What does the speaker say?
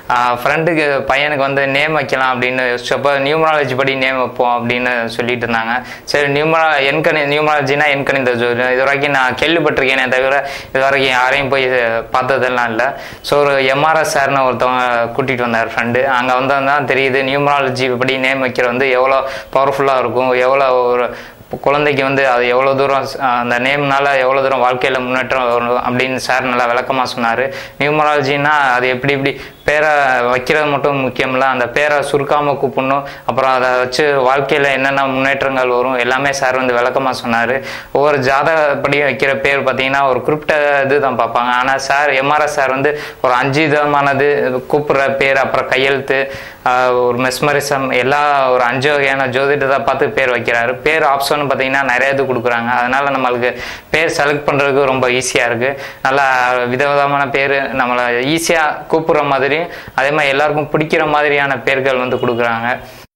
ஃப்ரெண்டுக்கு பையனுக்கு வந்து நேம் வைக்கலாம் அப்படின்னு யோசிச்சப்போ நியூமராலஜி படி நேம் வைப்போம் அப்படின்னு சொல்லிட்டு இருந்தாங்க சரி நியூமரா எண்கணி நியூமராலஜினா எண்கணித ஜோதிடம் இது வரைக்கும் நான் கேள்விப்பட்டிருக்கேனே தவிர இது வரைக்கும் யாரையும் போய் பார்த்ததெல்லாம் இல்லை ஸோ ஒரு எம்ஆர்எஸ் சார்னு ஒருத்தவங்க கூட்டிகிட்டு வந்தார் ஃப்ரெண்டு அங்கே வந்து தான் தெரியுது நியூமராலஜி படி நேம் வைக்கிற வந்து எவ்வளோ பவர்ஃபுல்லாக இருக்கும் எவ்வளோ ஒரு இப்போ குழந்தைக்கு வந்து அது எவ்வளோ தூரம் அஹ், அந்த நேம்னால எவ்வளோ தூரம் வாழ்க்கையில் முன்னேற்றம் வரும் அப்படின்னு சார் நல்லா விளக்கமாக சொன்னார் நியூமராலஜின்னா அது எப்படி எப்படி பேரை வைக்கிறது மட்டும் முக்கியமில்ல அந்த பேரை சுருக்காமல் கூப்பிடணும் அப்புறம் அதை வச்சு வாழ்க்கையில் என்னென்ன முன்னேற்றங்கள் வரும் எல்லாமே சார் வந்து விளக்கமாக சொன்னார் ஒவ்வொரு ஜாதகப்படியும் வைக்கிற பேர் பார்த்தீங்கன்னா ஒரு குறிப்பிட்ட இது தான் பார்ப்பாங்க ஆனால் சார் எம்ஆர்எஸ் சார் வந்து ஒரு அஞ்சு விதமானது கூப்பிடுற பேர் அப்புறம் கையெழுத்து ஆஹ் ஒரு மெஸ்மரிசம் எல்லா ஒரு அஞ்சு வகையான ஜோதிடத்தை பார்த்து பேர் வைக்கிறாரு பேர் ஆப்ஷன் பார்த்தீங்கன்னா நிறைய இது கொடுக்குறாங்க அதனால நம்மளுக்கு பேர் செலக்ட் பண்ணுறதுக்கு ரொம்ப ஈஸியாக இருக்குது நல்லா விதவிதமான பேர் நம்மளை ஈஸியாக கூப்பிட்ற மாதிரியும் அதே மாதிரி எல்லாருக்கும் பிடிக்கிற மாதிரியான பேர்கள் வந்து கொடுக்குறாங்க